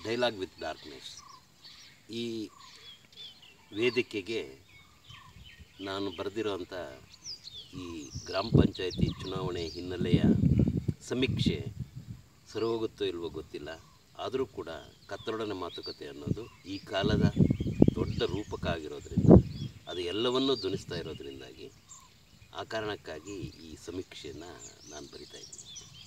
dialogue with darkness ಈ ವೇದಿಕೆಗೆ ನಾನು ಬರೆದಿರೋಂಥ ಈ ಗ್ರಾಮ ಪಂಚಾಯತಿ ಚುನಾವಣೆ ಹಿನ್ನೆಲೆಯ ಸಮೀಕ್ಷೆ ಸರಿಹೋಗುತ್ತೋ ಇಲ್ವೋ ಗೊತ್ತಿಲ್ಲ ಆದರೂ ಕೂಡ ಕತ್ತಲೊಡನೆ ಮಾತುಕತೆ ಅನ್ನೋದು ಈ ಕಾಲದ ದೊಡ್ಡ ರೂಪಕ ಆಗಿರೋದ್ರಿಂದ ಅದು ಎಲ್ಲವನ್ನೂ ಧ್ವನಿಸ್ತಾ ಇರೋದ್ರಿಂದಾಗಿ ಆ ಕಾರಣಕ್ಕಾಗಿ ಈ ಸಮೀಕ್ಷೆಯನ್ನು ನಾನು ಬರಿತಾ ಇದ್ದೀನಿ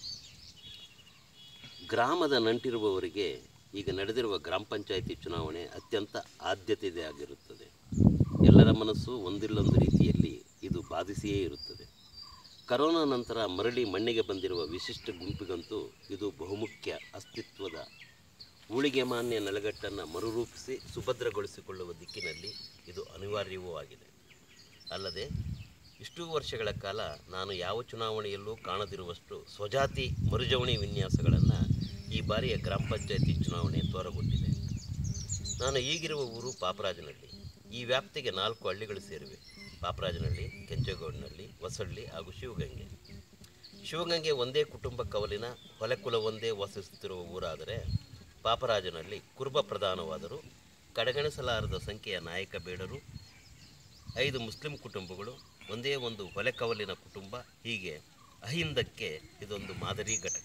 ಗ್ರಾಮದ ನಂಟಿರುವವರಿಗೆ ಈಗ ನಡೆದಿರುವ ಗ್ರಾಮ ಪಂಚಾಯಿತಿ ಚುನಾವಣೆ ಅತ್ಯಂತ ಆದ್ಯತೆದೆ ಆಗಿರುತ್ತದೆ ಎಲ್ಲರ ಮನಸ್ಸು ಒಂದಿಲ್ಲೊಂದು ರೀತಿಯಲ್ಲಿ ಇದು ಬಾಧಿಸಿಯೇ ಇರುತ್ತದೆ ಕರೋನಾ ನಂತರ ಮರಳಿ ಮಣ್ಣಿಗೆ ಬಂದಿರುವ ವಿಶಿಷ್ಟ ಗುಂಪಿಗಂತೂ ಇದು ಬಹುಮುಖ್ಯ ಅಸ್ತಿತ್ವದ ಊಳಿಗೆ ಮಾನ್ಯ ನೆಲಗಟ್ಟನ್ನು ಮರುರೂಪಿಸಿ ಸುಭದ್ರಗೊಳಿಸಿಕೊಳ್ಳುವ ದಿಕ್ಕಿನಲ್ಲಿ ಇದು ಅನಿವಾರ್ಯವೂ ಆಗಿದೆ ಅಲ್ಲದೆ ಇಷ್ಟೂ ವರ್ಷಗಳ ಕಾಲ ನಾನು ಯಾವ ಚುನಾವಣೆಯಲ್ಲೂ ಕಾಣದಿರುವಷ್ಟು ಸ್ವಜಾತಿ ಮರುಜವಣಿ ವಿನ್ಯಾಸಗಳನ್ನು ಈ ಬಾರಿಯ ಗ್ರಾಮ ಪಂಚಾಯತಿ ಚುನಾವಣೆ ತೋರಗೊಟ್ಟಿದೆ ನಾನು ಈಗಿರುವ ಊರು ಪಾಪರಾಜನಹಳ್ಳಿ ಈ ವ್ಯಾಪ್ತಿಗೆ ನಾಲ್ಕು ಹಳ್ಳಿಗಳು ಸೇರಿವೆ ಪಾಪರಾಜನಹಳ್ಳಿ ಕೆಂಚೇಗೌಡನಹಳ್ಳಿ ಹೊಸಳ್ಳಿ ಹಾಗೂ ಶಿವಗಂಗೆ ಶಿವಗಂಗೆ ಒಂದೇ ಕುಟುಂಬ ಕವಲಿನ ಹೊಲೆಕುಲ ಒಂದೇ ವಾಸಿಸುತ್ತಿರುವ ಊರಾದರೆ ಪಾಪರಾಜನಹಳ್ಳಿ ಕುರುಬ ಪ್ರಧಾನವಾದರೂ ಕಡೆಗಣಿಸಲಾರದ ಸಂಖ್ಯೆಯ ನಾಯಕ ಬೇಡರು ಐದು ಮುಸ್ಲಿಂ ಕುಟುಂಬಗಳು ಒಂದೇ ಒಂದು ಹೊಲೆಕವಲಿನ ಕುಟುಂಬ ಹೀಗೆ ಅಹಿಂದಕ್ಕೆ ಇದೊಂದು ಮಾದರಿ ಘಟಕ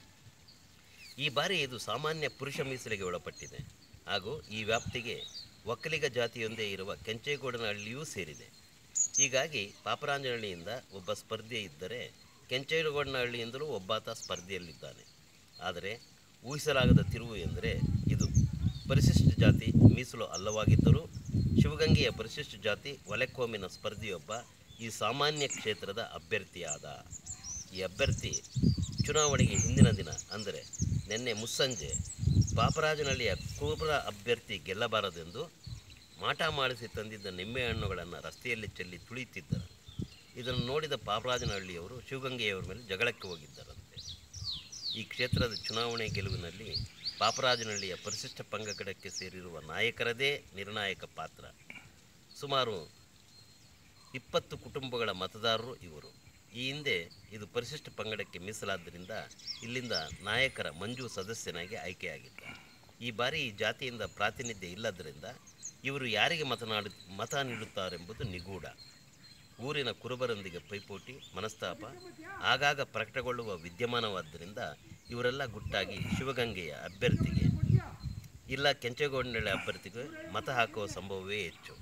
ಈ ಬಾರಿ ಇದು ಸಾಮಾನ್ಯ ಪುರುಷ ಮೀಸಲಿಗೆ ಒಳಪಟ್ಟಿದೆ ಹಾಗೂ ಈ ವ್ಯಾಪ್ತಿಗೆ ಒಕ್ಕಲಿಗ ಜಾತಿಯೊಂದೇ ಇರುವ ಕೆಂಚೇಗೌಡನಹಳ್ಳಿಯೂ ಸೇರಿದೆ ಹೀಗಾಗಿ ಪಾಪರಾಂಜನಹಳ್ಳಿಯಿಂದ ಒಬ್ಬ ಸ್ಪರ್ಧೆ ಇದ್ದರೆ ಕೆಂಚೇಗೌಡನಹಳ್ಳಿಯಿಂದಲೂ ಒಬ್ಬಾತ ಸ್ಪರ್ಧೆಯಲ್ಲಿದ್ದಾನೆ ಆದರೆ ಊಹಿಸಲಾಗದ ತಿರುವು ಎಂದರೆ ಇದು ಪರಿಶಿಷ್ಟ ಜಾತಿ ಮೀಸಲು ಅಲ್ಲವಾಗಿದ್ದರೂ ಶಿವಗಂಗೆಯ ಪರಿಶಿಷ್ಟ ಜಾತಿ ಒಲೆಕೋಮಿನ ಸ್ಪರ್ಧಿಯೊಬ್ಬ ಈ ಸಾಮಾನ್ಯ ಕ್ಷೇತ್ರದ ಅಭ್ಯರ್ಥಿಯಾದ ಈ ಅಭ್ಯರ್ಥಿ ಚುನಾವಣೆಗೆ ಹಿಂದಿನ ದಿನ ಅಂದರೆ ನಿನ್ನೆ ಮುಸ್ಸಂಜೆ ಪಾಪರಾಜನಹಳ್ಳಿಯ ಕುರುಬರ ಅಭ್ಯರ್ಥಿ ಗೆಲ್ಲಬಾರದೆಂದು ಮಾಟ ಮಾಡಿಸಿ ತಂದಿದ್ದ ನಿಂಬೆಹಣ್ಣುಗಳನ್ನು ರಸ್ತೆಯಲ್ಲಿ ಚೆಲ್ಲಿ ತುಳಿಯುತ್ತಿದ್ದರು ಇದನ್ನು ನೋಡಿದ ಪಾಪರಾಜನಹಳ್ಳಿಯವರು ಶಿವಗಂಗೆಯವರ ಮೇಲೆ ಜಗಳಕ್ಕೆ ಹೋಗಿದ್ದರಂತೆ ಈ ಕ್ಷೇತ್ರದ ಚುನಾವಣೆ ಗೆಲುವಿನಲ್ಲಿ ಪಾಪರಾಜನಹಳ್ಳಿಯ ಪರಿಶಿಷ್ಟ ಪಂಗಡಕ್ಕೆ ಸೇರಿರುವ ನಾಯಕರದೇ ನಿರ್ಣಾಯಕ ಪಾತ್ರ ಸುಮಾರು ಇಪ್ಪತ್ತು ಕುಟುಂಬಗಳ ಮತದಾರರು ಇವರು ಈ ಹಿಂದೆ ಇದು ಪರಿಶಿಷ್ಟ ಪಂಗಡಕ್ಕೆ ಮೀಸಲಾದ್ದರಿಂದ ಇಲ್ಲಿಂದ ನಾಯಕರ ಮಂಜು ಸದಸ್ಯನಾಗಿ ಆಯ್ಕೆಯಾಗಿದ್ದ ಈ ಬಾರಿ ಈ ಜಾತಿಯಿಂದ ಪ್ರಾತಿನಿಧ್ಯ ಇಲ್ಲದರಿಂದ ಇವರು ಯಾರಿಗೆ ಮತನಾಡು ಮತ ನೀಡುತ್ತಾರೆಂಬುದು ನಿಗೂಢ ಊರಿನ ಕುರುಬರೊಂದಿಗೆ ಪೈಪೋಟಿ ಮನಸ್ತಾಪ ಆಗಾಗ ಪ್ರಕಟಗೊಳ್ಳುವ ವಿದ್ಯಮಾನವಾದ್ದರಿಂದ ಇವರೆಲ್ಲ ಗುಟ್ಟಾಗಿ ಶಿವಗಂಗೆಯ ಅಭ್ಯರ್ಥಿಗೆ ಇಲ್ಲ ಕೆಂಚೇಗೌಡನಹಳ್ಳಿ ಅಭ್ಯರ್ಥಿಗೆ ಮತ ಹಾಕುವ ಸಂಭವವೇ ಹೆಚ್ಚು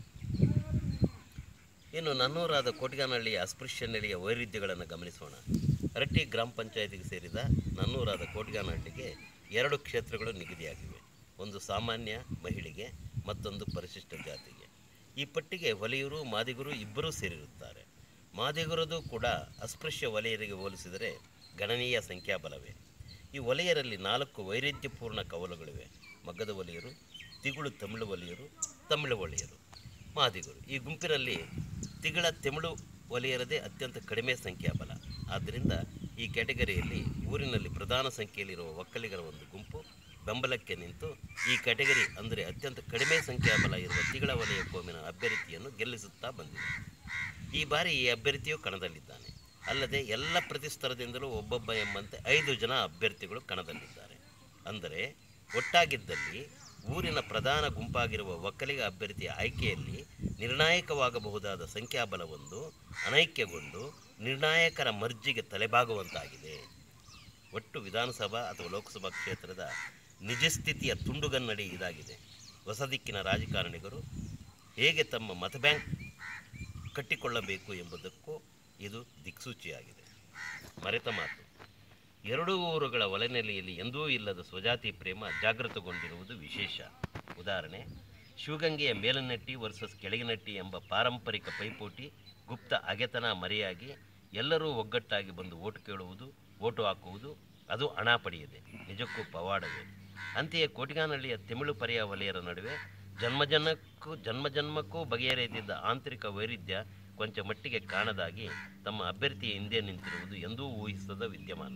ಇನ್ನು ನನ್ನೂರಾದ ಕೋಟಿಗಾನಹಳ್ಳಿಯ ಅಸ್ಪೃಶ್ಯ ನೆಲೆಯ ವೈರುಧ್ಯಗಳನ್ನು ಗಮನಿಸೋಣ ರಟ್ಟಿ ಗ್ರಾಮ ಪಂಚಾಯತಿಗೆ ಸೇರಿದ ನನ್ನೂರಾದ ಕೋಟಿಗಾನಹಳ್ಳಿಗೆ ಎರಡು ಕ್ಷೇತ್ರಗಳು ನಿಗದಿಯಾಗಿವೆ ಒಂದು ಸಾಮಾನ್ಯ ಮಹಿಳೆಗೆ ಮತ್ತೊಂದು ಪರಿಶಿಷ್ಟ ಜಾತಿಗೆ ಈ ಪಟ್ಟಿಗೆ ವಲಯರು ಮಾದಿಗರು ಇಬ್ಬರೂ ಸೇರಿರುತ್ತಾರೆ ಮಾದಿಗರದು ಕೂಡ ಅಸ್ಪೃಶ್ಯ ವಲಯರಿಗೆ ಹೋಲಿಸಿದರೆ ಗಣನೀಯ ಸಂಖ್ಯಾಬಲವೇ ಈ ವಲಯರಲ್ಲಿ ನಾಲ್ಕು ವೈರುಧ್ಯಪೂರ್ಣ ಕವಲುಗಳಿವೆ ಮಗ್ಗದ ವಲಯರು ತಿಗುಳು ತಮಿಳು ವಲಯರು ತಮಿಳು ವಲಯರು ಮಾದಿಗರು ಈ ಗುಂಪಿನಲ್ಲಿ ತಿಗಳ ತಮಿಳು ವಲಯರದೇ ಅತ್ಯಂತ ಕಡಿಮೆ ಸಂಖ್ಯಾಬಲ ಆದ್ದರಿಂದ ಈ ಕ್ಯಾಟಗರಿಯಲ್ಲಿ ಊರಿನಲ್ಲಿ ಪ್ರಧಾನ ಸಂಖ್ಯೆಯಲ್ಲಿರುವ ಒಕ್ಕಲಿಗರ ಒಂದು ಗುಂಪು ಬೆಂಬಲಕ್ಕೆ ನಿಂತು ಈ ಕ್ಯಾಟಗರಿ ಅಂದರೆ ಅತ್ಯಂತ ಕಡಿಮೆ ಸಂಖ್ಯಾಬಲ ಇರುವ ತಿಗಳ ವಲಯ ಕೋಮಿನ ಅಭ್ಯರ್ಥಿಯನ್ನು ಗೆಲ್ಲಿಸುತ್ತಾ ಬಂದಿದೆ ಈ ಬಾರಿ ಈ ಅಭ್ಯರ್ಥಿಯು ಕಣದಲ್ಲಿದ್ದಾನೆ ಅಲ್ಲದೆ ಎಲ್ಲ ಪ್ರತಿಸ್ತರದಿಂದಲೂ ಒಬ್ಬೊಬ್ಬ ಎಂಬಂತೆ ಐದು ಜನ ಅಭ್ಯರ್ಥಿಗಳು ಕಣದಲ್ಲಿದ್ದಾರೆ ಅಂದರೆ ಒಟ್ಟಾಗಿದ್ದಲ್ಲಿ ಊರಿನ ಪ್ರಧಾನ ಗುಂಪಾಗಿರುವ ಒಕ್ಕಲಿಗ ಅಭ್ಯರ್ಥಿಯ ಆಯ್ಕೆಯಲ್ಲಿ ನಿರ್ಣಾಯಕವಾಗಬಹುದಾದ ಸಂಖ್ಯಾಬಲವೊಂದು ಅನೈಕ್ಯಗೊಂಡು ನಿರ್ಣಾಯಕರ ಮರ್ಜಿಗೆ ತಲೆಬಾಗುವಂತಾಗಿದೆ ಒಟ್ಟು ವಿಧಾನಸಭಾ ಅಥವಾ ಲೋಕಸಭಾ ಕ್ಷೇತ್ರದ ನಿಜ ಸ್ಥಿತಿಯ ತುಂಡುಗನ್ನಡಿ ಇದಾಗಿದೆ ಹೊಸ ದಿಕ್ಕಿನ ರಾಜಕಾರಣಿಗರು ಹೇಗೆ ತಮ್ಮ ಮತ ಬ್ಯಾಂಕ್ ಕಟ್ಟಿಕೊಳ್ಳಬೇಕು ಎಂಬುದಕ್ಕೂ ಇದು ದಿಕ್ಸೂಚಿಯಾಗಿದೆ ಮರೆತ ಮಾತು ಎರಡೂ ಊರುಗಳ ಒಲೆನೆಲೆಯಲ್ಲಿ ಎಂದೂ ಇಲ್ಲದ ಸ್ವಜಾತಿ ಪ್ರೇಮ ಜಾಗೃತಗೊಂಡಿರುವುದು ವಿಶೇಷ ಉದಾಹರಣೆ ಶಿವಗಂಗೆಯ ಮೇಲನಟ್ಟಿ ವರ್ಸಸ್ ಕೆಳಗಿನಟ್ಟಿ ಎಂಬ ಪಾರಂಪರಿಕ ಪೈಪೋಟಿ ಗುಪ್ತ ಅಗೆತನ ಮರೆಯಾಗಿ ಎಲ್ಲರೂ ಒಗ್ಗಟ್ಟಾಗಿ ಬಂದು ಓಟು ಕೇಳುವುದು ಓಟು ಹಾಕುವುದು ಅದು ಹಣ ಪಡೆಯದೆ ನಿಜಕ್ಕೂ ಪವಾಡವೇ ಅಂತೆಯೇ ಕೋಟಿಗಾನಹಳ್ಳಿಯ ತಮಿಳು ಪರ್ಯ ವಲಯರ ನಡುವೆ ಜನ್ಮಜನ್ಮಕ್ಕೂ ಜನ್ಮಜನ್ಮಕ್ಕೂ ಬಗೆಹರಿದಿದ್ದ ಆಂತರಿಕ ವೈರುಧ್ಯ ಕೊಂಚ ಮಟ್ಟಿಗೆ ಕಾಣದಾಗಿ ತಮ್ಮ ಅಭ್ಯರ್ಥಿಯ ಹಿಂದೆ ನಿಂತಿರುವುದು ಎಂದೂ ಊಹಿಸದ ವಿದ್ಯಮಾನ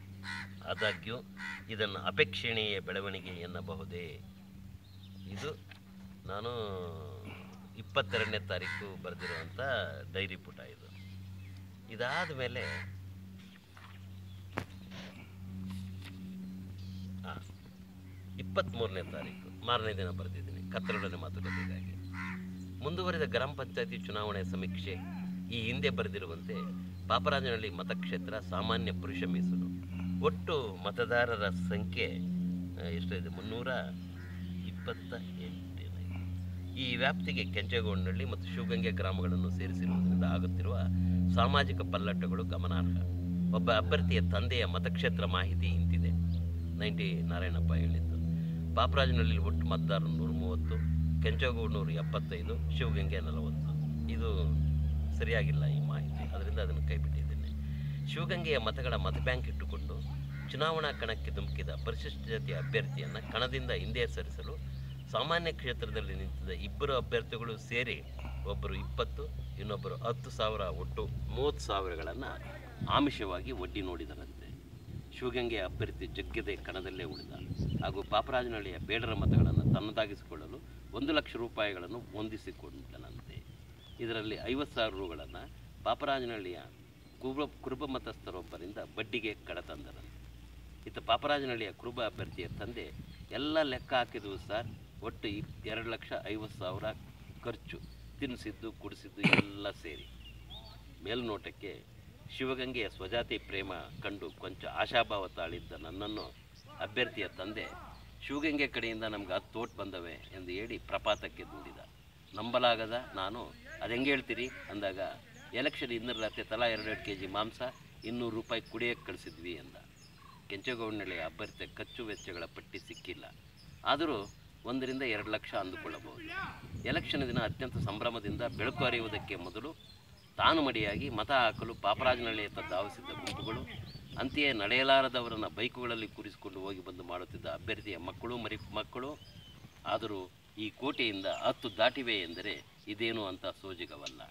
ಆದಾಗ್ಯೂ ಇದನ್ನು ಅಪೇಕ್ಷಣೀಯ ಬೆಳವಣಿಗೆ ಎನ್ನಬಹುದೇ ಇದು ನಾನು ಇಪ್ಪತ್ತೆರಡನೇ ತಾರೀಕು ಬರೆದಿರುವಂಥ ಡೈರಿ ಪುಟ ಇದು ಇದಾದ ಮೇಲೆ ಇಪ್ಪತ್ತ್ಮೂರನೇ ತಾರೀಕು ಮಾರನೇ ದಿನ ಬರೆದಿದ್ದೀನಿ ಕತ್ತಲೊಡನೆ ಮಾತುಕತೆಗಾಗಿ ಮುಂದುವರಿದ ಗ್ರಾಮ ಪಂಚಾಯತಿ ಚುನಾವಣೆ ಸಮೀಕ್ಷೆ ಈ ಹಿಂದೆ ಬರೆದಿರುವಂತೆ ಪಾಪರಾಜನಹಳ್ಳಿ ಮತಕ್ಷೇತ್ರ ಸಾಮಾನ್ಯ ಪುರುಷ ಮೀಸಲು ಒಟ್ಟು ಮತದಾರರ ಸಂಖ್ಯೆ ಆ, ಎಷ್ಟಿದೆ ಮುನ್ನೂರ ಇಪ್ಪತ್ತ ಎಂಟನೇ ಈ ವ್ಯಾಪ್ತಿಗೆ ಕೆಂಚೇಗೌಡನಹಳ್ಳಿ ಮತ್ತು ಶಿವಗಂಗೆ ಗ್ರಾಮಗಳನ್ನು ಸೇರಿಸಿರುವುದರಿಂದ ಆಗುತ್ತಿರುವ ಸಾಮಾಜಿಕ ಪಲ್ಲಟಗಳು ಗಮನಾರ್ಹ ಒಬ್ಬ ಅಭ್ಯರ್ಥಿಯ ತಂದೆಯ ಮತಕ್ಷೇತ್ರ ಮಾಹಿತಿ ಇಂತಿದೆ ನೈಂಟಿ ನಾರಾಯಣಪ್ಪ ಹೇಳಿದ್ದು ಪಾಪರಾಜನಹಳ್ಳಿ ಒಟ್ಟು ಮತದಾರರು ನೂರ ಮೂವತ್ತು ಕೆಂಚೇಗೌಡನೂರು ಎಪ್ಪತ್ತೈದು ಶಿವಗಂಗೆ ನಲವತ್ತು ಇದು ಸರಿಯಾಗಿಲ್ಲ ಈ ಮಾಹಿತಿ ಅದರಿಂದ ಅದನ್ನು ಕೈಬಿಟ್ಟಿದ್ದೇನೆ ಶಿವಗಂಗೆಯ ಮತಗಳ ಮತ ಬ್ಯಾಂಕ್ ಇಟ್ಟುಕೊಂಡು ಚುನಾವಣಾ ಕಣಕ್ಕೆ ಧುಮುಕಿದ ಪರಿಶಿಷ್ಟ ಜಾತಿಯ ಅಭ್ಯರ್ಥಿಯನ್ನು ಕಣದಿಂದ ಹಿಂದೆ ಸರಿಸಲು ಸಾಮಾನ್ಯ ಕ್ಷೇತ್ರದಲ್ಲಿ ನಿಂತಿದ್ದ ಇಬ್ಬರು ಅಭ್ಯರ್ಥಿಗಳು ಸೇರಿ ಒಬ್ಬರು ಇಪ್ಪತ್ತು ಇನ್ನೊಬ್ಬರು ಹತ್ತು ಸಾವಿರ ಒಟ್ಟು ಮೂವತ್ತು ಸಾವಿರಗಳನ್ನು ಆಮಿಷವಾಗಿ ಒಡ್ಡಿ ನೋಡಿದರಂತೆ ಶಿವಗಂಗೆ ಅಭ್ಯರ್ಥಿ ಜಗ್ಗದೆ ಕಣದಲ್ಲೇ ಉಳಿದ ಹಾಗೂ ಪಾಪರಾಜನಹಳ್ಳಿಯ ಬೇಡರ ಮತಗಳನ್ನು ತನ್ನದಾಗಿಸಿಕೊಳ್ಳಲು ಒಂದು ಲಕ್ಷ ರೂಪಾಯಿಗಳನ್ನು ಹೊಂದಿಸಿಕೊಂಡನಂತೆ ಇದರಲ್ಲಿ ಐವತ್ತು ಸಾವಿರ ರೂಗಳನ್ನು ಪಾಪರಾಜನಹಳ್ಳಿಯ ಕುರುಬ ಕುರುಬ ಮತಸ್ಥರೊಬ್ಬರಿಂದ ಬಡ್ಡಿಗೆ ಕಡತಂದರಂತೆ ಇತ್ತ ಪಾಪರಾಜನಹಳ್ಳಿಯ ಕುರುಬ ಅಭ್ಯರ್ಥಿಯ ತಂದೆ ಎಲ್ಲ ಲೆಕ್ಕ ಹಾಕಿದ್ವು ಸರ್ ಒಟ್ಟು ಇಪ್ ಎರಡು ಲಕ್ಷ ಐವತ್ತು ಸಾವಿರ ಖರ್ಚು ತಿನ್ನಿಸಿದ್ದು ಕುಡಿಸಿದ್ದು ಎಲ್ಲ ಸೇರಿ ಮೇಲ್ನೋಟಕ್ಕೆ ಶಿವಗಂಗೆಯ ಸ್ವಜಾತಿ ಪ್ರೇಮ ಕಂಡು ಕೊಂಚ ಆಶಾಭಾವ ತಾಳಿದ್ದ ನನ್ನನ್ನು ಅಭ್ಯರ್ಥಿಯ ತಂದೆ ಶಿವಗಂಗೆ ಕಡೆಯಿಂದ ನಮ್ಗೆ ಹತ್ತು ಓಟ್ ಬಂದವೆ ಎಂದು ಹೇಳಿ ಪ್ರಪಾತಕ್ಕೆ ದೂಡಿದ ನಂಬಲಾಗದ ನಾನು ಅದು ಹೆಂಗೆ ಹೇಳ್ತೀರಿ ಅಂದಾಗ ಎಲೆಕ್ಷನ್ ಇನ್ನರ ರಾತ್ರಿ ತಲಾ ಎರಡೆರಡು ಕೆ ಜಿ ಮಾಂಸ ಇನ್ನೂರು ರೂಪಾಯಿ ಕುಡಿಯಕ್ಕೆ ಕಳಿಸಿದ್ವಿ ಎಂದ ಕೆಂಚೇಗೌಡನಹಳ್ಳಿಯ ಅಭ್ಯರ್ಥಿಯ ಖರ್ಚು ವೆಚ್ಚಗಳ ಪಟ್ಟಿ ಸಿಕ್ಕಿಲ್ಲ ಆದರೂ ಒಂದರಿಂದ ಎರಡು ಲಕ್ಷ ಅಂದುಕೊಳ್ಳಬಹುದು ಎಲೆಕ್ಷನ್ ದಿನ ಅತ್ಯಂತ ಸಂಭ್ರಮದಿಂದ ಬೆಳಕು ಹರಿಯುವುದಕ್ಕೆ ಮೊದಲು ತಾನು ಮಡಿಯಾಗಿ ಮತ ಹಾಕಲು ಪಾಪರಾಜನಹಳ್ಳಿಯತ್ತ ಧಾವಿಸಿದ್ದ ಗುಂಪುಗಳು ಅಂತೆಯೇ ನಡೆಯಲಾರದವರನ್ನ ಬೈಕುಗಳಲ್ಲಿ ಕೂರಿಸಿಕೊಂಡು ಹೋಗಿ ಬಂದು ಮಾಡುತ್ತಿದ್ದ ಅಭ್ಯರ್ಥಿಯ ಮಕ್ಕಳು ಮರಿ ಮಕ್ಕಳು ಆದರೂ ಈ ಕೋಟೆಯಿಂದ ಹತ್ತು ದಾಟಿವೆ ಎಂದರೆ ಇದೇನು ಅಂತ ಸೋಜಿಗವಲ್ಲ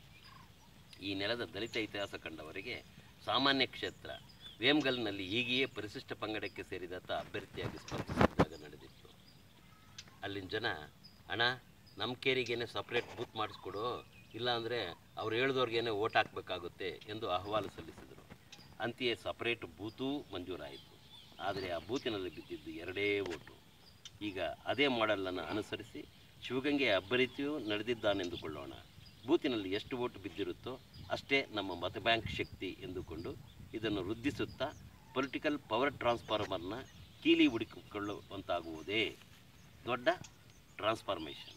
ಈ ನೆಲದ ದಲಿತ ಇತಿಹಾಸ ಕಂಡವರಿಗೆ ಸಾಮಾನ್ಯ ಕ್ಷೇತ್ರ ವೇಮ್ಗಲ್ನಲ್ಲಿ ಹೀಗೆಯೇ ಪರಿಶಿಷ್ಟ ಪಂಗಡಕ್ಕೆ ಸೇರಿದತ್ತ ಅಭ್ಯರ್ಥಿಯಾಗಿ ಸ್ಪರ್ಧಿಸಿದ್ದಾಗ ನಡೆದಿತ್ತು ಅಲ್ಲಿನ ಜನ ಅಣ್ಣ ನಮ್ಮ ಕೇರಿಗೇನೆ ಸಪ್ರೇಟ್ ಬೂತ್ ಮಾಡಿಸ್ಕೊಡು ಇಲ್ಲಾಂದರೆ ಅವ್ರು ಹೇಳ್ದವ್ರಿಗೇನೆ ಓಟ್ ಹಾಕಬೇಕಾಗುತ್ತೆ ಎಂದು ಅಹವಾಲು ಸಲ್ಲಿಸಿದರು ಅಂತೆಯೇ ಸಪ್ರೇಟ್ ಬೂತೂ ಮಂಜೂರಾಯಿತು ಆದರೆ ಆ ಬೂತಿನಲ್ಲಿ ಬಿದ್ದಿದ್ದು ಎರಡೇ ಓಟು ಈಗ ಅದೇ ಮಾಡೆಲನ್ನು ಅನುಸರಿಸಿ ಶಿವಗಂಗೆಯ ಅಭ್ಯರ್ಥಿಯೂ ನಡೆದಿದ್ದಾನೆಂದುಕೊಳ್ಳೋಣ ಬೂತಿನಲ್ಲಿ ಎಷ್ಟು ಓಟು ಬಿದ್ದಿರುತ್ತೋ ಅಷ್ಟೇ ನಮ್ಮ ಮತ ಬ್ಯಾಂಕ್ ಶಕ್ತಿ ಎಂದುಕೊಂಡು ಇದನ್ನು ವೃದ್ಧಿಸುತ್ತಾ ಪೊಲಿಟಿಕಲ್ ಪವರ್ ಟ್ರಾನ್ಸ್ಫಾರ್ಮರ್ನ ಕೀಲಿ ಹುಡುಕಿಕೊಳ್ಳುವಂತಾಗುವುದೇ ದೊಡ್ಡ ಟ್ರಾನ್ಸ್ಫಾರ್ಮೇಷನ್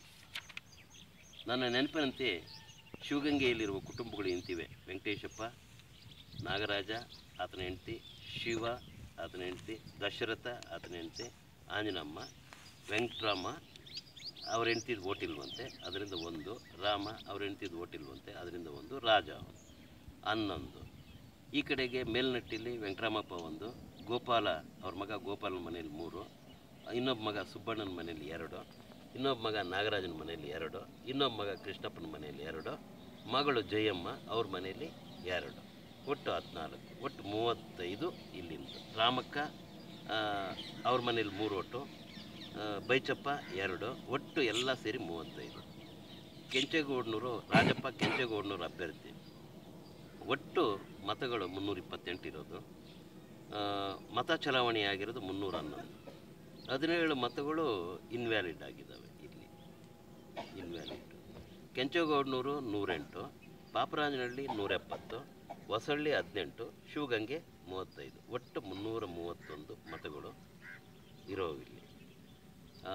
ನನ್ನ ನೆನಪಿನಂತೆ ಶಿವಗಂಗೆಯಲ್ಲಿರುವ ಕುಟುಂಬಗಳು ಇಂತಿವೆ ವೆಂಕಟೇಶಪ್ಪ ನಾಗರಾಜ ಆತನ ಹೆಂಡತಿ ಶಿವ ಆತನ ಹೆಂಡತಿ ದಶರಥ ಆತನ ಹೆಂಡತಿ ಆಂಜನಮ್ಮ ವೆಂಕಟರಾಮ ಅವ್ರ ಹೆಂಡ್ತಿದ್ದು ಓಟಿಲ್ವಂತೆ ಅದರಿಂದ ಒಂದು ರಾಮ ಅವ್ರ ಹೆಂಡ್ತಿದ್ದು ಓಟಿಲ್ವಂತೆ ಅದರಿಂದ ಒಂದು ರಾಜ ಹನ್ನೊಂದು ಈ ಕಡೆಗೆ ಮೇಲ್ನಟ್ಟಿಲಿ ವೆಂಕಟರಾಮಪ್ಪ ಒಂದು ಗೋಪಾಲ ಅವ್ರ ಮಗ ಗೋಪಾಲನ ಮನೇಲಿ ಮೂರು ಇನ್ನೊಬ್ಬ ಮಗ ಸುಬ್ಬಣ್ಣನ ಮನೇಲಿ ಎರಡು ಇನ್ನೊಬ್ಬ ಮಗ ನಾಗರಾಜನ ಮನೆಯಲ್ಲಿ ಎರಡು ಇನ್ನೊಬ್ಬ ಮಗ ಕೃಷ್ಣಪ್ಪನ ಮನೆಯಲ್ಲಿ ಎರಡು ಮಗಳು ಜಯಮ್ಮ ಅವ್ರ ಮನೆಯಲ್ಲಿ ಎರಡು ಒಟ್ಟು ಹದಿನಾಲ್ಕು ಒಟ್ಟು ಮೂವತ್ತೈದು ಇಲ್ಲಿಂದ ರಾಮಕ್ಕ ಆ, ಅವ್ರ ಮನೇಲಿ ಮೂರು ಒಟ್ಟು ಆ, ಬೈಚಪ್ಪ ಎರಡು ಒಟ್ಟು ಎಲ್ಲ ಸೇರಿ ಮೂವತ್ತೈದು ಕೆಂಚೇಗೌಡನೂರು ರಾಜಪ್ಪ ಕೆಂಚೇಗೌಡನೂರು ಅಭ್ಯರ್ಥಿ ಒಟ್ಟು ಮತಗಳು ಮುನ್ನೂರ ಇಪ್ಪತ್ತೆಂಟು ಇರೋದು ಆ, ಮತ ಚಲಾವಣೆ ಆಗಿರೋದು ಮುನ್ನೂರ ಹನ್ನೊಂದು ಹದಿನೇಳು ಮತಗಳು ಇನ್ವ್ಯಾಲಿಡ್ ಆಗಿದ್ದಾವೆ ಇಲ್ಲಿ ಇನ್ವ್ಯಾಲಿಡ್ ಕೆಂಚೇಗೌಡನೂರು ನೂರೆಂಟು ಪಾಪರಾಜನಹಳ್ಳಿ ನೂರೆಪ್ಪತ್ತು ಹೊಸಳ್ಳಿ ಹದಿನೆಂಟು ಶಿವಗಂಗೆ ಮೂವತ್ತೈದು ಒಟ್ಟು ಮುನ್ನೂರ ಮೂವತ್ತೊಂದು ಮತಗಳು ಇರೋವಿಲ್ಲಿ ಆ,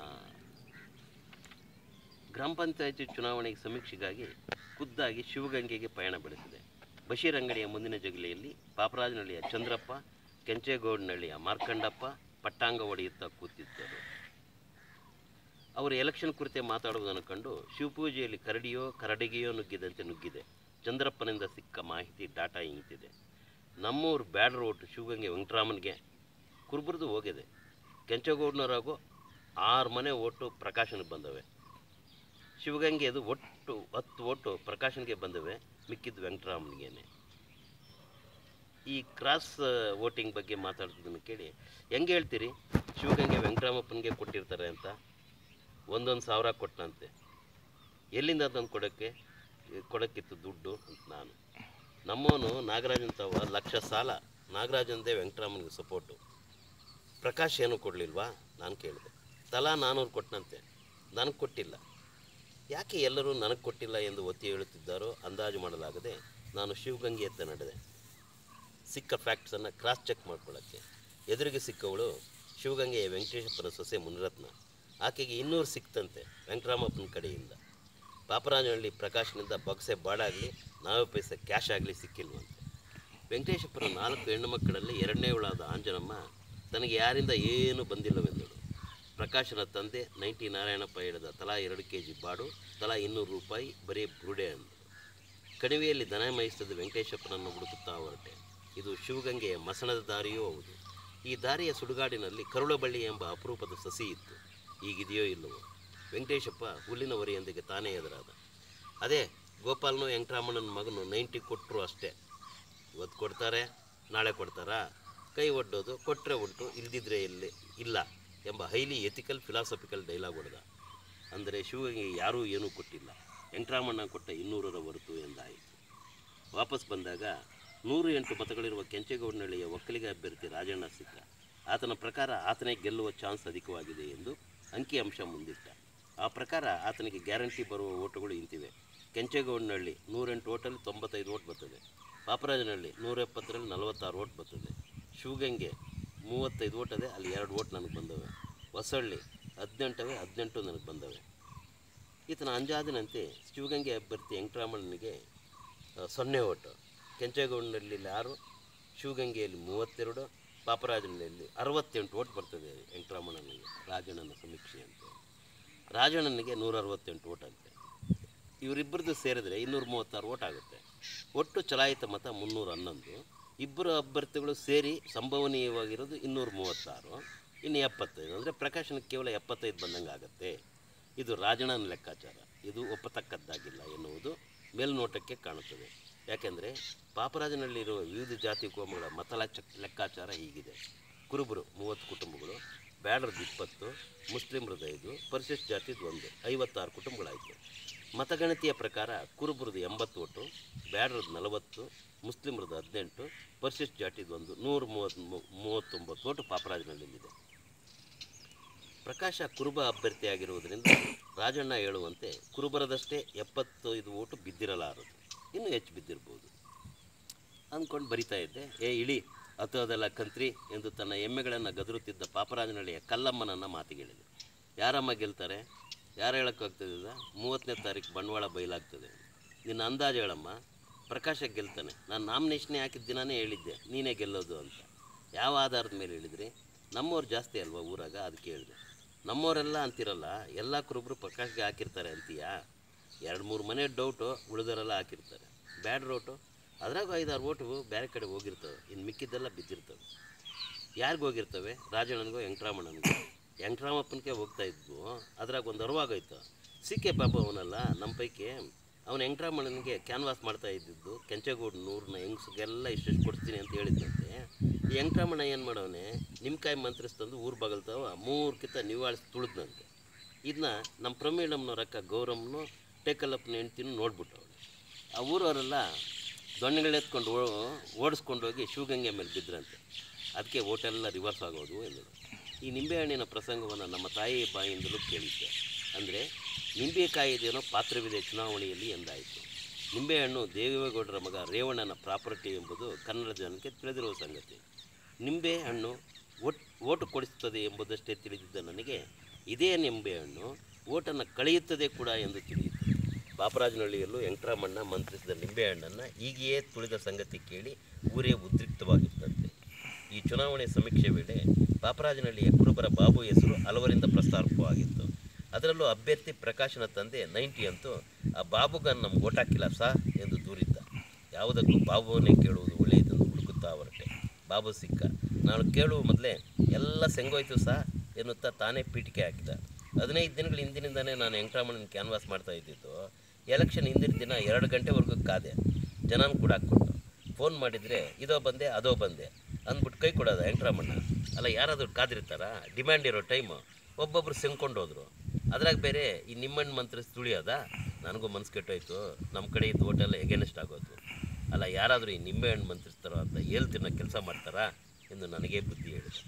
ಗ್ರಾಮ ಪಂಚಾಯತಿ ಚುನಾವಣೆಗೆ ಸಮೀಕ್ಷೆಗಾಗಿ ಖುದ್ದಾಗಿ ಶಿವಗಂಗೆಗೆ ಪಯಣ ಬೆಳೆಸಿದೆ ಬಶೀರ್ ಅಂಗಡಿಯ ಮುಂದಿನ ಜಗಲಿಯಲ್ಲಿ ಪಾಪರಾಜನಹಳ್ಳಿಯ ಚಂದ್ರಪ್ಪ ಕೆಂಚೇಗೌಡನಹಳ್ಳಿಯ ಮಾರ್ಕಂಡಪ್ಪ ಪಟ್ಟಾಂಗ ಹೊಡೆಯುತ್ತಾ ಕೂತಿದ್ದರು ಅವರು ಎಲೆಕ್ಷನ್ ಕುರಿತೆ ಮಾತಾಡುವುದನ್ನು ಕಂಡು ಶಿವಪೂಜೆಯಲ್ಲಿ ಕರಡಿಯೋ ಕರಡಿಗೆಯೋ ನುಗ್ಗಿದಂತೆ ನುಗ್ಗಿದೆ ಚಂದ್ರಪ್ಪನಿಂದ ಸಿಕ್ಕ ಮಾಹಿತಿ ಡಾಟಾ ಇಂತಿದೆ ನಮ್ಮೂರು ಬ್ಯಾಡ್ ರೋಡ್ ಶಿವಗಂಗೆ ವೆಂಕಟರಾಮನ್ಗೆ ಕುರುಬರದು ಹೋಗಿದೆ ಕೆಂಚೇಗೌಡನವರಾಗೂ ಆರು ಮನೆ ಓಟು ಪ್ರಕಾಶನಿಗೆ ಬಂದವೆ ಶಿವಗಂಗೆದು ಒಟ್ಟು ಹತ್ತು ಓಟು ಪ್ರಕಾಶನ್ಗೆ ಬಂದವೆ ಮಿಕ್ಕಿದ್ದು ವೆಂಕಟರಾಮನ್ಗೇನೆ ಈ ಕ್ರಾಸ್ ವೋಟಿಂಗ್ ಬಗ್ಗೆ ಮಾತಾಡೋದನ್ನು ಕೇಳಿ ಹೆಂಗೆ ಹೇಳ್ತೀರಿ ಶಿವಗಂಗೆ ವೆಂಕಟರಾಮಪ್ಪನಿಗೆ ಕೊಟ್ಟಿರ್ತಾರೆ ಅಂತ ಒಂದೊಂದು ಸಾವಿರ ಕೊಟ್ಟನಂತೆ ಎಲ್ಲಿಂದ ತಂದು ಕೊಡೋಕ್ಕೆ ಕೊಡೋಕ್ಕಿತ್ತು ದುಡ್ಡು ಅಂತ ನಾನು ನಮ್ಮವನು ನಾಗರಾಜನ್ ತಾವ ಲಕ್ಷ ಸಾಲ ನಾಗರಾಜಂದೇ ವೆಂಕಟರಾಮನ್ಗೆ ಸಪೋರ್ಟು ಪ್ರಕಾಶ್ ಏನು ಕೊಡಲಿಲ್ವಾ ನಾನು ಕೇಳಿದೆ ತಲಾ ನಾನ್ನೂರು ಕೊಟ್ಟನಂತೆ ನನಗೆ ಕೊಟ್ಟಿಲ್ಲ ಯಾಕೆ ಎಲ್ಲರೂ ನನಗೆ ಕೊಟ್ಟಿಲ್ಲ ಎಂದು ಒತ್ತಿ ಹೇಳುತ್ತಿದ್ದಾರೋ ಅಂದಾಜು ಮಾಡಲಾಗದೆ ನಾನು ಶಿವಗಂಗೆಯತ್ತ ನಡೆದೆ ಸಿಕ್ಕ ಫ್ಯಾಕ್ಟ್ಸನ್ನು ಕ್ರಾಸ್ ಚೆಕ್ ಮಾಡ್ಕೊಳ್ಳೋಕ್ಕೆ ಎದುರಿಗೆ ಸಿಕ್ಕವಳು ಶಿವಗಂಗೆಯ ವೆಂಕಟೇಶಪ್ಪನ ಸೊಸೆ ಮುನಿರತ್ನ ಆಕೆಗೆ ಇನ್ನೂರು ಸಿಕ್ತಂತೆ ವೆಂಕಟರಾಮಪ್ಪನ ಕಡೆಯಿಂದ ಪಾಪರಾಜನಹಳ್ಳಿ ಪ್ರಕಾಶ್ನಿಂದ ಬೊಕ್ಸೆ ಬಾಡಾಗಲಿ ನಾವೇ ಪೈಸೆ ಕ್ಯಾಶ್ ಆಗಲಿ ಸಿಕ್ಕಿಲ್ವಂತೆ ವೆಂಕಟೇಶಪ್ಪನ ನಾಲ್ಕು ಹೆಣ್ಣು ಮಕ್ಕಳಲ್ಲಿ ಎರಡನೇವಳಾದ ಆಂಜನಮ್ಮ ತನಗೆ ಯಾರಿಂದ ಏನೂ ಬಂದಿಲ್ಲವೆಂದಳು ಪ್ರಕಾಶನ ತಂದೆ ನೈಂಟಿ ನಾರಾಯಣಪ್ಪ ಹೇಳಿದ ತಲಾ ಎರಡು ಕೆ ಜಿ ಬಾಡು ತಲಾ ಇನ್ನೂರು ರೂಪಾಯಿ ಬರೀ ಬುರುಡೆ ಅಂದರು ಕಣಿವೆಯಲ್ಲಿ ದನ ಮೇಯಿಸಿದ ವೆಂಕಟೇಶಪ್ಪನನ್ನು ಹುಡುಕುತ್ತಾ ಹೊರಟೆ ಇದು ಶಿವಗಂಗೆಯ ಮಸಣದ ದಾರಿಯೂ ಹೌದು ಈ ದಾರಿಯ ಸುಡುಗಾಡಿನಲ್ಲಿ ಕರುಳಬಳ್ಳಿ ಎಂಬ ಅಪರೂಪದ ಸಸಿ ಇತ್ತು ಈಗಿದೆಯೋ ಇಲ್ಲವೋ ವೆಂಕಟೇಶಪ್ಪ ಹುಲ್ಲಿನ ಹೊರೆಯೊಂದಿಗೆ ತಾನೇ ಎದುರಾದ ಅದೇ ಗೋಪಾಲನು ವೆಂಕಟರಾಮಣ್ಣನ ಮಗನು ನೈಂಟಿ ಕೊಟ್ಟರು ಅಷ್ಟೇ ಇವತ್ತು ಕೊಡ್ತಾರೆ ನಾಳೆ ಕೊಡ್ತಾರಾ ಕೈ ಒಡ್ಡೋದು ಕೊಟ್ಟರೆ ಉಂಟು ಇಲ್ದಿದ್ರೆ ಇಲ್ಲಿ ಇಲ್ಲ ಎಂಬ ಹೈಲಿ ಎಥಿಕಲ್ ಫಿಲಾಸಫಿಕಲ್ ಡೈಲಾಗ್ ಹೊಡೆದ ಅಂದರೆ ಶಿವಗೆ ಯಾರೂ ಏನೂ ಕೊಟ್ಟಿಲ್ಲ ವೆಂಕಟರಾಮಣ್ಣ ಕೊಟ್ಟ ಇನ್ನೂರರ ಹೊರತು ಎಂದಾಯಿತು ವಾಪಸ್ ಬಂದಾಗ ನೂರು ಎಂಟು ಮತಗಳಿರುವ ಕೆಂಚೇಗೌಡನಹಳ್ಳಿಯ ಒಕ್ಕಲಿಗ ಅಭ್ಯರ್ಥಿ ರಾಜಣ್ಣ ಸಿಕ್ಕ ಆತನ ಪ್ರಕಾರ ಆತನೇ ಗೆಲ್ಲುವ ಚಾನ್ಸ್ ಅಧಿಕವಾಗಿದೆ ಎಂದು ಅಂಕಿಅಂಶ ಮುಂದಿಟ್ಟ ಆ ಪ್ರಕಾರ ಆತನಿಗೆ ಗ್ಯಾರಂಟಿ ಬರುವ ಓಟುಗಳು ಇಂತಿವೆ ಕೆಂಚೇಗೌಡನಹಳ್ಳಿ ನೂರೆಂಟು ಓಟಲ್ಲಿ ತೊಂಬತ್ತೈದು ಓಟ್ ಬರ್ತದೆ ಪಾಪರಾಜನಹಳ್ಳಿ ನೂರ ಎಪ್ಪತ್ತರಲ್ಲಿ ನಲವತ್ತಾರು ಓಟ್ ಬರ್ತದೆ ಶಿವಗಂಗೆ ಮೂವತ್ತೈದು ಓಟ್ ಅದೇ ಅಲ್ಲಿ ಎರಡು ಓಟ್ ನನಗೆ ಬಂದವೆ ಹೊಸಳ್ಳಿ ಹದಿನೆಂಟವೇ ಹದಿನೆಂಟು ನನಗೆ ಬಂದವೆ ಈತನ ಅಂಜಾದಿನಂತೆ ಶಿವಗಂಗೆ ಅಭ್ಯರ್ಥಿ ವೆಂಕಟರಾಮಣ್ಣನಿಗೆ ಆ, ಸೊನ್ನೆ ಓಟು ಕೆಂಚೇಗೌಡನಲ್ಲಿ ಆರು ಶಿವಗಂಗೆಯಲ್ಲಿ ಮೂವತ್ತೆರಡು ಪಾಪರಾಜನಲ್ಲಿ ಅರವತ್ತೆಂಟು ಓಟ್ ಬರ್ತದೆ ವೆಂಕಟರಾಮಣ್ಣನಿಗೆ ರಾಜಣ್ಣನ ಸಮೀಕ್ಷೆ ಅಂತ ರಾಜಣ್ಣನಿಗೆ ನೂರ ಅರವತ್ತೆಂಟು ಓಟ್ ಅಂತೆ ಇವರಿಬ್ಬರದ್ದು ಸೇರಿದ್ರೆ ಇನ್ನೂರ ಮೂವತ್ತಾರು ಓಟ್ ಆಗುತ್ತೆ ಒಟ್ಟು ಚಲಾಯಿತ ಮತ ಮುನ್ನೂರ ಹನ್ನೊಂದು ಇಬ್ಬರು ಅಭ್ಯರ್ಥಿಗಳು ಸೇರಿ ಸಂಭವನೀಯವಾಗಿರೋದು ಇನ್ನೂರ ಮೂವತ್ತಾರು ಇನ್ನು ಎಪ್ಪತ್ತೈದು ಅಂದರೆ ಪ್ರಕಾಶನಕ್ಕೆ ಕೇವಲ ಎಪ್ಪತ್ತೈದು ಬಂದಂಗೆ ಆಗುತ್ತೆ ಇದು ರಾಜಣ್ಣನ ಲೆಕ್ಕಾಚಾರ ಇದು ಒಪ್ಪತಕ್ಕದ್ದಾಗಿಲ್ಲ ಎನ್ನುವುದು ಮೇಲ್ನೋಟಕ್ಕೆ ಕಾಣುತ್ತದೆ ಯಾಕೆಂದರೆ ಪಾಪರಾಜನಲ್ಲಿರುವ ವಿವಿಧ ಜಾತಿ ಕೋಮಗಳ ಮತ ಲೆಕ್ಕ ಲೆಕ್ಕಾಚಾರ ಹೀಗಿದೆ ಕುರುಬರು ಮೂವತ್ತು ಕುಟುಂಬಗಳು ಬ್ಯಾಡರ್ದು ಇಪ್ಪತ್ತು ಮುಸ್ಲಿಮ್ರದ್ದು ಐದು ಪರಿಶಿಷ್ಟ ಜಾತಿದು ಒಂದು ಐವತ್ತಾರು ಕುಟುಂಬಗಳಾಯಿತು ಮತಗಣತಿಯ ಪ್ರಕಾರ ಕುರುಬರದು ಎಂಬತ್ತು ಓಟು ಬ್ಯಾಡ್ರದ್ದು ನಲವತ್ತು ಮುಸ್ಲಿಮ್ರದ್ದು ಹದಿನೆಂಟು ಪರಿಶಿಷ್ಟ ಜಾತಿದು ಒಂದು ನೂರ ಮೂವತ್ತು ಮೂವತ್ತೊಂಬತ್ತು ಓಟು ಪಾಪರಾಜನಹಳ್ಳಿಯಲ್ಲಿದೆ ಪ್ರಕಾಶ ಕುರುಬ ಅಭ್ಯರ್ಥಿಯಾಗಿರುವುದರಿಂದ ರಾಜಣ್ಣ ಹೇಳುವಂತೆ ಕುರುಬರದಷ್ಟೇ ಎಪ್ಪತ್ತೈದು ಓಟು ಬಿದ್ದಿರಲಾರದು ಇನ್ನೂ ಹೆಚ್ಚು ಬಿದ್ದಿರ್ಬೋದು ಅಂದ್ಕೊಂಡು ಬರಿತಾ ಇದ್ದೆ ಏ ಇಳಿ ಹತ್ತೋದೆಲ್ಲ ಕಂತ್ರಿ ಎಂದು ತನ್ನ ಎಮ್ಮೆಗಳನ್ನು ಗದರುತ್ತಿದ್ದ ಪಾಪರಾಜನಹಳ್ಳಿಯ ಕಲ್ಲಮ್ಮನನ್ನು ಮಾತಿಗೆಳಿದೆ ಯಾರಮ್ಮ ಗೆಲ್ತಾರೆ ಯಾರು ಹೇಳೋಕ್ಕಾಗ್ತದ ಮೂವತ್ತನೇ ತಾರೀಕು ಬಂಡವಾಳ ಬಯಲಾಗ್ತದೆ ನಿನ್ನ ಅಂದಾಜು ಹೇಳಮ್ಮ ಪ್ರಕಾಶ ಗೆಲ್ತಾನೆ ನಾನು ನಾಮಿನೇಷನ್ನೇ ಹಾಕಿದ ದಿನನೇ ಹೇಳಿದ್ದೆ ನೀನೇ ಗೆಲ್ಲೋದು ಅಂತ ಯಾವ ಆಧಾರದ ಮೇಲೆ ಹೇಳಿದ್ರಿ ನಮ್ಮವ್ರು ಜಾಸ್ತಿ ಅಲ್ವಾ ಊರಾಗ ಅದಕ್ಕೆ ಹೇಳಿದೆ ನಮ್ಮವರೆಲ್ಲ ಅಂತಿರಲ್ಲ ಎಲ್ಲ ಕುರುಬರು ಪ್ರಕಾಶ್ಗೆ ಹಾಕಿರ್ತಾರೆ ಅಂತೀಯಾ ಎರಡು ಮೂರು ಮನೆ ಡೌಟು ಉಳಿದವರೆಲ್ಲ ಹಾಕಿರ್ತಾರೆ ಬ್ಯಾಡ್ ರೋಟು ಅದ್ರಾಗ ಐದಾರು ಓಟು ಬೇರೆ ಕಡೆ ಹೋಗಿರ್ತವೆ ಇನ್ನು ಮಿಕ್ಕಿದ್ದೆಲ್ಲ ಬಿದ್ದಿರ್ತವೆ ಯಾರಿಗೆ ಹೋಗಿರ್ತವೆ ರಾಜಣ್ಣನಿಗೋ ವೆಂಕಟರಾಮಣ್ಣನಿಗೋ ವೆಂಕಟರಾಮಪ್ಪನಿಗೆ ಹೋಗ್ತಾ ಇದ್ವು ಅದ್ರಾಗ ಒಂದು ಅರಿವಾಗೋಯ್ತು ಸಿ ಕೆ ಬಾಬು ಅವನಲ್ಲ ನಮ್ಮ ಪೈಕಿ ಅವನು ವೆಂಕಟರಾಮಣ್ಣನಿಗೆ ಕ್ಯಾನ್ವಾಸ್ ಮಾಡ್ತಾ ಇದ್ದಿದ್ದು ಕೆಂಚೇಗೌಡ ನೂರನ್ನ ಹೆಂಗ್ಸ್ಗೆಲ್ಲ ಇಷ್ಟೆಷ್ಟು ಕೊಡ್ತೀನಿ ಅಂತ ಹೇಳಿದ್ದಂತೆ ಈ ವೆಂಕಟರಾಮಣ್ಣ ಏನು ಮಾಡವನೆ ನಿಮ್ಕಾಯಿ ಮಂತ್ರಿಸ್ತಂದು ಊರು ಬಗಲ್ತಾವ ಮೂರು ಕಿತ್ತ ನಿವಾಳಿಸಿ ತುಳಿದ್ನಂತೆ ಇದನ್ನ ನಮ್ಮ ಪ್ರಮೀಳಮ್ಮನವ್ರ ಅಕ್ಕ ಗೌರಮ್ಮನು ಟೇಕಲ್ಲಪ್ಪನ ಹೆಂಡ್ತಿನೂ ನೋಡ್ಬಿಟ್ಟವಳು ಆ ಊರವರೆಲ್ಲ ದೊಣ್ಣೆಗಳೆತ್ಕೊಂಡು ಓಡಿಸ್ಕೊಂಡು ಹೋಗಿ ಶಿವಗಂಗೆ ಮೇಲೆ ಬಿದ್ದರಂತೆ ಅದಕ್ಕೆ ಓಟೆಲ್ಲ ರಿವರ್ಸ್ ಆಗೋದು ಎಂದರು ಈ ನಿಂಬೆಹಣ್ಣಿನ ಪ್ರಸಂಗವನ್ನು ನಮ್ಮ ತಾಯಿ ಬಾಯಿಂದಲೂ ಕೇಳಿದ್ದೆ ಅಂದರೆ ನಿಂಬೆಕಾಯಿದೇನೋ ಪಾತ್ರವಿದೆ ಚುನಾವಣೆಯಲ್ಲಿ ಎಂದಾಯಿತು ನಿಂಬೆಹಣ್ಣು ದೇವೇಗೌಡರ ಮಗ ರೇವಣ್ಣನ ಪ್ರಾಪರ್ಟಿ ಎಂಬುದು ಕನ್ನಡ ಜನಕ್ಕೆ ತಿಳಿದಿರುವ ಸಂಗತಿ ನಿಂಬೆಹಣ್ಣು ಒಟ್ ಓಟು ಕೊಡಿಸುತ್ತದೆ ಎಂಬುದಷ್ಟೇ ತಿಳಿದಿದ್ದ ನನಗೆ ಇದೇ ನಿಂಬೆಹಣ್ಣು ಓಟನ್ನು ಕಳೆಯುತ್ತದೆ ಕೂಡ ಎಂದು ತಿಳಿಯಿತು ಬಾಪರಾಜನಹಳ್ಳಿಯಲ್ಲೂ ವೆಂಕಟರಾಮಣ್ಣ ಮಂತ್ರಿಸಿದ ನಿಂಬೆಹಣ್ಣನ್ನು ಈಗಿಯೇ ತುಳಿದ ಸಂಗತಿ ಕೇಳಿ ಊರೇ ಉದ್ರಿಕ್ತವಾಗಿತ್ತಂತೆ ಈ ಚುನಾವಣೆ ಸಮೀಕ್ಷೆ ವೇಳೆ ಪಾಪರಾಜನಹಳ್ಳಿಯ ಕುರುಬರ ಬಾಬು ಹೆಸರು ಹಲವರಿಂದ ಪ್ರಸ್ತಾಪವಾಗಿತ್ತು ಅದರಲ್ಲೂ ಅಭ್ಯರ್ಥಿ ಪ್ರಕಾಶನ ತಂದೆ ನೈಂಟಿ ಅಂತೂ ಆ ಬಾಬುಗನ್ನು ನಮ್ಗೆ ಓಟ್ ಹಾಕಿಲ್ಲ ಸಾ ಎಂದು ದೂರಿದ್ದ ಯಾವುದಕ್ಕೂ ಬಾಬುವನ್ನೇ ಕೇಳುವುದು ಒಳ್ಳೆಯದೆಂದು ಹುಡುಕುತ್ತಾ ಹೊರಟೆ ಬಾಬು ಸಿಕ್ಕ ನಾನು ಕೇಳುವ ಮೊದಲೇ ಎಲ್ಲ ಸೆಂಗೋಯ್ತು ಸಾ ಎನ್ನುತ್ತಾ ತಾನೇ ಪೀಠಿಕೆ ಹಾಕಿದ ಹದಿನೈದು ದಿನಗಳ ಹಿಂದಿನಿಂದನೇ ನಾನು ವೆಂಕಟರಾಮಣ್ಣನ ಕ್ಯಾನ್ವಾಸ್ ಮಾಡ್ತಾ ಇದ್ದಿದ್ದು ಎಲೆಕ್ಷನ್ ಹಿಂದಿನ ದಿನ ಎರಡು ಗಂಟೆವರೆಗೂ ಕಾದೆ ಜನನ ಕೂಡ ಹಾಕ್ಕೊಟ್ಟು ಫೋನ್ ಮಾಡಿದರೆ ಇದೋ ಬಂದೆ ಅದೋ ಬಂದೆ ಅಂದ್ಬಿಟ್ಟು ಕೈ ಕೊಡೋದ ವೆಂಕಟರಾಮಣ್ಣ ಅಲ್ಲ ಯಾರಾದರೂ ಕಾದಿರ್ತಾರಾ ಡಿಮ್ಯಾಂಡ್ ಇರೋ ಟೈಮು ಒಬ್ಬೊಬ್ರು ಸೆಂಕೊಂಡು ಹೋದ್ರು ಅದ್ರಾಗ ಬೇರೆ ಈ ನಿಮ್ಮಣ್ಣ ಮಂತ್ರ ತುಳಿಯೋದ ನನಗೂ ಮನ್ಸು ಕೆಟ್ಟೋಯ್ತು ನಮ್ಮ ಕಡೆ ಇದ್ದು ಓಟೆಲ್ಲ ಎಗೇನೆಸ್ಟ್ ಆಗೋದು ಅಲ್ಲ ಯಾರಾದರೂ ಈ ನಿಂಬೆಹಣ್ಣು ಮಂತ್ರಿಸ್ತಾರೋ ಅಂತ ಹೇಳ್ತಿನ ಕೆಲಸ ಮಾಡ್ತಾರಾ ಎಂದು ನನಗೇ ಬುದ್ಧಿ ಹೇಳಿದೆ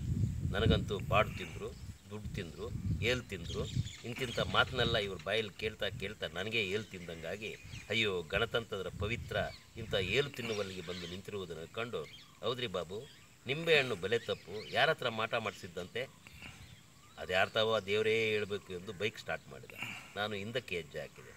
ನನಗಂತೂ ಬಾಡು ತಿಂದರು ದುಡ್ಡು ತಿಂದರು ಏಲ್ ತಿಂದರು ಇಂತಿಂಥ ಮಾತನ್ನೆಲ್ಲ ಇವ್ರ ಬಾಯಲ್ಲಿ ಕೇಳ್ತಾ ಕೇಳ್ತಾ ನನಗೆ ಏಲ್ ತಿಂದಂಗಾಗಿ ಅಯ್ಯೋ ಗಣತಂತ್ರದ ಪವಿತ್ರ ಇಂಥ ಏಲು ತಿನ್ನುವಲ್ಲಿಗೆ ಬಂದು ನಿಂತಿರುವುದನ್ನು ಕಂಡು ಹೌದ್ರಿ ಬಾಬು ನಿಂಬೆಹಣ್ಣು ಬೆಲೆ ತಪ್ಪು ಯಾರ ಹತ್ರ ಮಾಟ ಮಾಡಿಸಿದ್ದಂತೆ ಅದು ಯಾರ್ತಾವೋ ಆ ದೇವರೇ ಹೇಳಬೇಕು ಎಂದು ಬೈಕ್ ಸ್ಟಾರ್ಟ್ ಮಾಡಿದ ನಾನು ಹಿಂದಕ್ಕೆ ಹೆಜ್ಜೆ ಹಾಕಿದೆ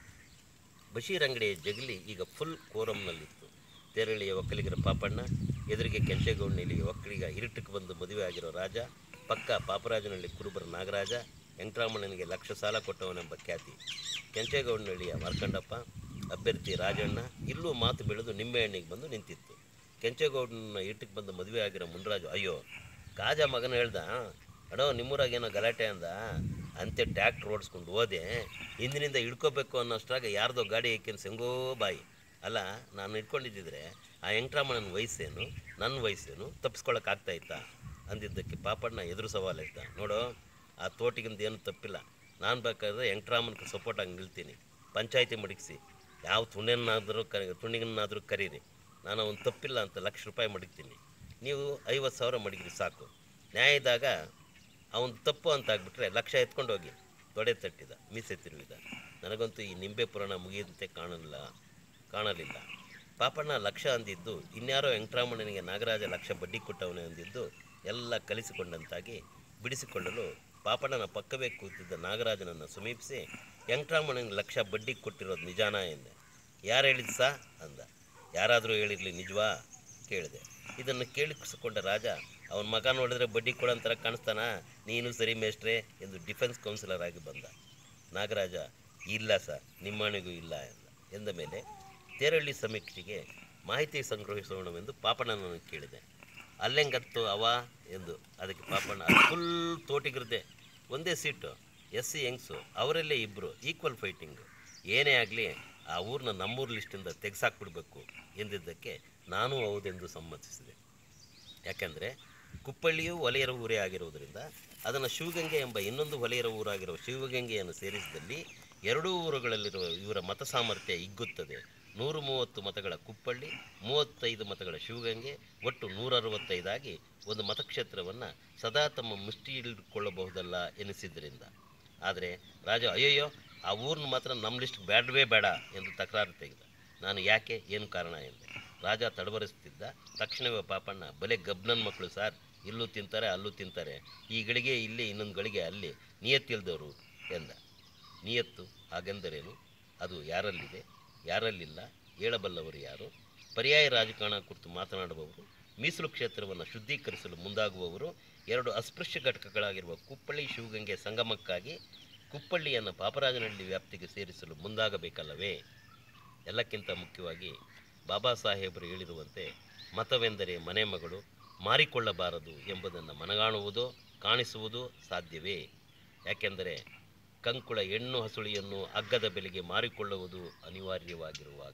ಬಶೀರ್ ಅಂಗಡಿಯ ಜಗಲಿ ಈಗ ಫುಲ್ ಕೋರಮ್ನಲ್ಲಿತ್ತು ತೇರಳಿಯ ಒಕ್ಕಲಿಗರ ಪಾಪಣ್ಣ ಎದುರಿಗೆ ಕೆಂಚೇಗೌಡನಹಳ್ಳಿಯ ಒಕ್ಕಲಿಗ ಇರುಟಕ್ಕೆ ಬಂದು ಮದುವೆ ಆಗಿರೋ ರಾಜ ಪಕ್ಕ ಪಾಪರಾಜನಹಳ್ಳಿ ಕುರುಬರ ನಾಗರಾಜ ವೆಂಕಟರಾಮಣ್ಣನಿಗೆ ಲಕ್ಷ ಸಾಲ ಕೊಟ್ಟವನೆಂಬ ಖ್ಯಾತಿ ಕೆಂಚೇಗೌಡನಹಳ್ಳಿಯ ಮಾರ್ಕಂಡಪ್ಪ ಅಭ್ಯರ್ಥಿ ರಾಜಣ್ಣ ಇಲ್ಲೂ ಮಾತು ಬೆಳೆದು ನಿಂಬೆಹಣ್ಣಿಗೆ ಬಂದು ನಿಂತಿತ್ತು ಕೆಂಚೇಗೌಡನ ಇಟ್ಟಕ್ಕೆ ಬಂದು ಮದುವೆ ಆಗಿರೋ ಮುನ್ರಾಜು ಅಯ್ಯೋ ಕಾಜ ಮಗನ ಹೇಳ್ದ ಅಡೋ ನಿಮ್ಮೂರಾಗ ಏನೋ ಗಲಾಟೆ ಅಂದ ಅಂತೆ ಟ್ಯಾಕ್ಟ್ರ್ ಓಡಿಸ್ಕೊಂಡು ಹೋದೆ ಹಿಂದಿನಿಂದ ಹಿಡ್ಕೋಬೇಕು ಅನ್ನೋಷ್ಟ್ರಾಗ ಯಾರ್ದೋ ಗಾಡಿ ಏಕೆಂದು ಸೆಂಗೋ ಬಾಯಿ ಅಲ್ಲ ನಾನು ಇಟ್ಕೊಂಡಿದ್ದಿದ್ರೆ ಆ ವೆಂಕಟರಾಮಣ್ಣನ ವಯಸ್ಸೇನು ನನ್ನ ವಯಸ್ಸೇನು ತಪ್ಪಿಸ್ಕೊಳಕ್ಕಾಗ್ತಾ ಇತ್ತಾ ಅಂದಿದ್ದಕ್ಕೆ ಪಾಪಣ್ಣ ಎದುರು ಸವಾಲು ಇದ್ದ ನೋಡು ಆ ತೋಟಿಗಿಂದ ಏನು ತಪ್ಪಿಲ್ಲ ನಾನು ಬೇಕಾದ್ರೆ ವೆಂಕಟರಾಮನ್ಗೆ ಸಪೋರ್ಟಾಗಿ ನಿಲ್ತೀನಿ ಪಂಚಾಯತಿ ಮಡಗಿಸಿ ಯಾವ ತುಂಡನ್ನಾದರೂ ಕರಿ ತುಂಡಿಗನ್ನಾದರೂ ಕರೀರಿ ನಾನು ಅವನು ತಪ್ಪಿಲ್ಲ ಅಂತ ಲಕ್ಷ ರೂಪಾಯಿ ಮಡಗ್ತೀನಿ ನೀವು ಐವತ್ತು ಸಾವಿರ ಮಡಗಿರಿ ಸಾಕು ನ್ಯಾಯದಾಗ ಅವನು ತಪ್ಪು ಅಂತ ಆಗ್ಬಿಟ್ರೆ ಲಕ್ಷ ಎತ್ಕೊಂಡು ಹೋಗಿ ತೊಡೆ ತಟ್ಟಿದ ಮೀಸೆ ತಿರುವಿದ ನನಗಂತೂ ಈ ನಿಂಬೆ ಪುರಾಣ ಮುಗಿಯಂತೆ ಕಾಣಲಿಲ್ಲ ಕಾಣಲಿಲ್ಲ ಪಾಪಣ್ಣ ಲಕ್ಷ ಅಂದಿದ್ದು ಇನ್ಯಾರೋ ವೆಂಕಟರಾಮಣ್ಣನಿಗೆ ನಾಗರಾಜ ಲಕ್ಷ ಬಡ್ಡಿ ಕೊಟ್ಟವನೇ ಅಂದಿದ್ದು ಎಲ್ಲ ಕಲಿಸಿಕೊಂಡಂತಾಗಿ ಬಿಡಿಸಿಕೊಳ್ಳಲು ಪಾಪಣ್ಣನ ಪಕ್ಕವೇ ಕೂತಿದ್ದ ನಾಗರಾಜನನ್ನು ಸಮೀಪಿಸಿ ವೆಂಕಟರಾಮಣ್ಣನಿಗೆ ಲಕ್ಷ ಬಡ್ಡಿ ಕೊಟ್ಟಿರೋದು ನಿಜಾನ ಎಂದೆ ಯಾರು ಹೇಳಿದ್ ಸಾ ಅಂದ ಯಾರಾದರೂ ಹೇಳಿರಲಿ ನಿಜವಾ ಕೇಳಿದೆ ಇದನ್ನು ಕೇಳಿಸಿಕೊಂಡ ರಾಜ ಅವನ ಮಗ ನೋಡಿದ್ರೆ ಬಡ್ಡಿ ಕೊಡೋಂಥರ ಕಾಣಿಸ್ತಾನ ನೀನು ಸರಿ ಮೇಷ್ಟ್ರೆ ಎಂದು ಡಿಫೆನ್ಸ್ ಕೌನ್ಸಿಲರ್ ಆಗಿ ಬಂದ ನಾಗರಾಜ ಇಲ್ಲ ಸರ್ ನಿಮ್ಮನೆಗೂ ಇಲ್ಲ ಎಂದ ಎಂದ ಮೇಲೆ ತೇರಳ್ಳಿ ಸಮೀಕ್ಷೆಗೆ ಮಾಹಿತಿ ಸಂಗ್ರಹಿಸೋಣವೆಂದು ಪಾಪಣ್ಣನನ್ನು ಕೇಳಿದೆ ಅಲ್ಲೆಂಗತ್ತು ಅವ ಎಂದು ಅದಕ್ಕೆ ಪಾಪಣ್ಣ ಫುಲ್ ತೋಟಿಗಿರದೆ ಒಂದೇ ಸೀಟು ಎಸ್ ಸಿ ಯಂಗ್ಸು ಅವರಲ್ಲೇ ಇಬ್ಬರು ಈಕ್ವಲ್ ಫೈಟಿಂಗು ಏನೇ ಆಗಲಿ ಆ ಊರನ್ನ ನಮ್ಮೂರ ಲಿಸ್ಟಿಂದ ತೆಗೆಸಾಕ್ಬಿಡ್ಬೇಕು ಎಂದಿದ್ದಕ್ಕೆ ನಾನೂ ಹೌದೆಂದು ಸಮ್ಮತಿಸಿದೆ ಯಾಕೆಂದರೆ ಕುಪ್ಪಳ್ಳಿಯು ವಲಯರ ಊರೇ ಆಗಿರುವುದರಿಂದ ಅದನ್ನು ಶಿವಗಂಗೆ ಎಂಬ ಇನ್ನೊಂದು ವಲಯರ ಊರಾಗಿರುವ ಶಿವಗಂಗೆಯನ್ನು ಸೇರಿಸಿದಲ್ಲಿ ಎರಡೂ ಊರುಗಳಲ್ಲಿರುವ ಇವರ ಮತ ಸಾಮರ್ಥ್ಯ ಹಿಗ್ಗುತ್ತದೆ ನೂರು ಮೂವತ್ತು ಮತಗಳ ಕುಪ್ಪಳ್ಳಿ ಮೂವತ್ತೈದು ಮತಗಳ ಶಿವಗಂಗೆ ಒಟ್ಟು ನೂರ ಅರವತ್ತೈದಾಗಿ ಒಂದು ಮತಕ್ಷೇತ್ರವನ್ನು ಸದಾ ತಮ್ಮ ಮುಷ್ಟಿಯಿಟ್ಟುಕೊಳ್ಳಬಹುದಲ್ಲ ಎನಿಸಿದ್ದರಿಂದ ಆದರೆ ರಾಜ ಅಯ್ಯಯ್ಯೋ ಆ ಊರನ್ನ ಮಾತ್ರ ನಮ್ಮ ಲಿಸ್ಟ್ ಬೇಡವೇ ಬೇಡ ಎಂದು ತಕರಾರು ತೆಗೆದ ನಾನು ಯಾಕೆ ಏನು ಕಾರಣ ಎಂದೆ ರಾಜ ತಡಬರಿಸ್ತಿದ್ದ ತಕ್ಷಣವೇ ಪಾಪಣ್ಣ ಬಲೆ ಗಬ್ನನ್ ಮಕ್ಕಳು ಸರ್ ಇಲ್ಲೂ ತಿಂತಾರೆ ಅಲ್ಲೂ ತಿಂತಾರೆ ಈ ಗಳಿಗೆ ಇಲ್ಲಿ ಇನ್ನೊಂದು ಗಳಿಗೆ ಅಲ್ಲಿ ನಿಯತ್ತಿಲ್ದವರು ಎಂದ ನಿಯತ್ತು ಹಾಗೆಂದರೇನು ಅದು ಯಾರಲ್ಲಿದೆ ಯಾರಲ್ಲಿಲ್ಲ ಹೇಳಬಲ್ಲವರು ಯಾರು ಪರ್ಯಾಯ ರಾಜಕಾರಣ ಕುರಿತು ಮಾತನಾಡುವವರು ಮೀಸಲು ಕ್ಷೇತ್ರವನ್ನು ಶುದ್ಧೀಕರಿಸಲು ಮುಂದಾಗುವವರು ಎರಡು ಅಸ್ಪೃಶ್ಯ ಘಟಕಗಳಾಗಿರುವ ಕುಪ್ಪಳ್ಳಿ ಶಿವಗಂಗೆ ಸಂಗಮಕ್ಕಾಗಿ ಕುಪ್ಪಳ್ಳಿಯನ್ನು ಪಾಪರಾಜನಹಳ್ಳಿ ವ್ಯಾಪ್ತಿಗೆ ಸೇರಿಸಲು ಮುಂದಾಗಬೇಕಲ್ಲವೇ ಎಲ್ಲಕ್ಕಿಂತ ಮುಖ್ಯವಾಗಿ ಬಾಬಾ ಸಾಹೇಬರು ಹೇಳಿರುವಂತೆ ಮತವೆಂದರೆ ಮನೆ ಮಗಳು ಮಾರಿಕೊಳ್ಳಬಾರದು ಎಂಬುದನ್ನು ಮನಗಾಣುವುದೋ ಕಾಣಿಸುವುದೋ ಸಾಧ್ಯವೇ ಯಾಕೆಂದರೆ ಕಂಕುಳ ಹೆಣ್ಣು ಹಸುಳಿಯನ್ನು ಅಗ್ಗದ ಬೆಲೆಗೆ ಮಾರಿಕೊಳ್ಳುವುದು ಅನಿವಾರ್ಯವಾಗಿರುವಾಗ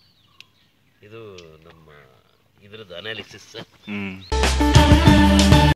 ಇದು ನಮ್ಮ ಇದ್ರದ್ದು ಅನಾಲಿಸಿಸ್ ಹ್ಮ್